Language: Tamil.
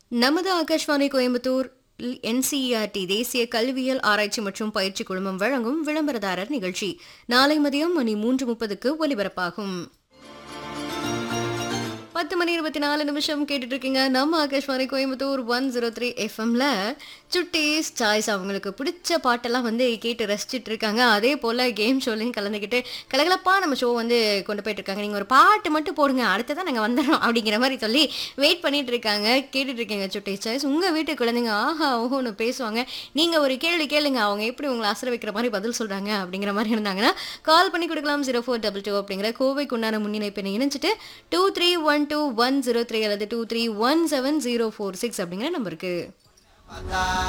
நமது ஆகாஷ்வாணி கோயம்புத்தூர் என்சிஇஆர்டி தேசிய கல்வியியல் ஆராய்ச்சி மற்றும் பயிற்சி குழுமம் வழங்கும் விளம்பரதாரர் நிகழ்ச்சி நாளை மதியம் மணி மூன்று முப்பதுக்கு ஒலிபரப்பாகும் பத்து மணி இருபத்தி நாலு நிமிஷம் கேட்டுட்டு இருக்கீங்க நம்ம Akashvani Coimbatore one zero three எஃப்எம்ல சுட்டீஸ் சாய்ஸ் அவங்களுக்கு பிடிச்ச பாட்டெல்லாம் வந்து கேட்டு ரசிச்சிட்டு இருக்காங்க அதே போல கேம் ஷோலையும் கலந்துக்கிட்டு கலகலப்பா நம்ம ஷோ வந்து கொண்டு போயிட்டு இருக்காங்க நீங்க ஒரு பாட்டு மட்டும் போடுங்க அடுத்ததான் நாங்க வந்துடுறோம் அப்படிங்கிற மாதிரி சொல்லி வெயிட் பண்ணிட்டு இருக்காங்க கேட்டுட்டு இருக்கீங்க சுட்டீஸ் சாய்ஸ் உங்க வீட்டு குழந்தைங்க ஆஹா ஓஹோன்னு பேசுவாங்க நீங்க ஒரு கேள்வி கேளுங்க அவங்க எப்படி உங்களை அசர வைக்கிற மாதிரி பதில் சொல்றாங்க அப்படிங்கிற மாதிரி இருந்தாங்கன்னா கால் பண்ணி கொடுக்கலாம் ஜீரோ ஃபோர் டபுள் டூ அப்படிங்கிற கோவைக்கு உண்டான முன்னிணைப்பினை இணைச்சிட்டு two three one two one zero three அல்லது two three one seven zero four six அப்படிங்கிற நம்பருக்கு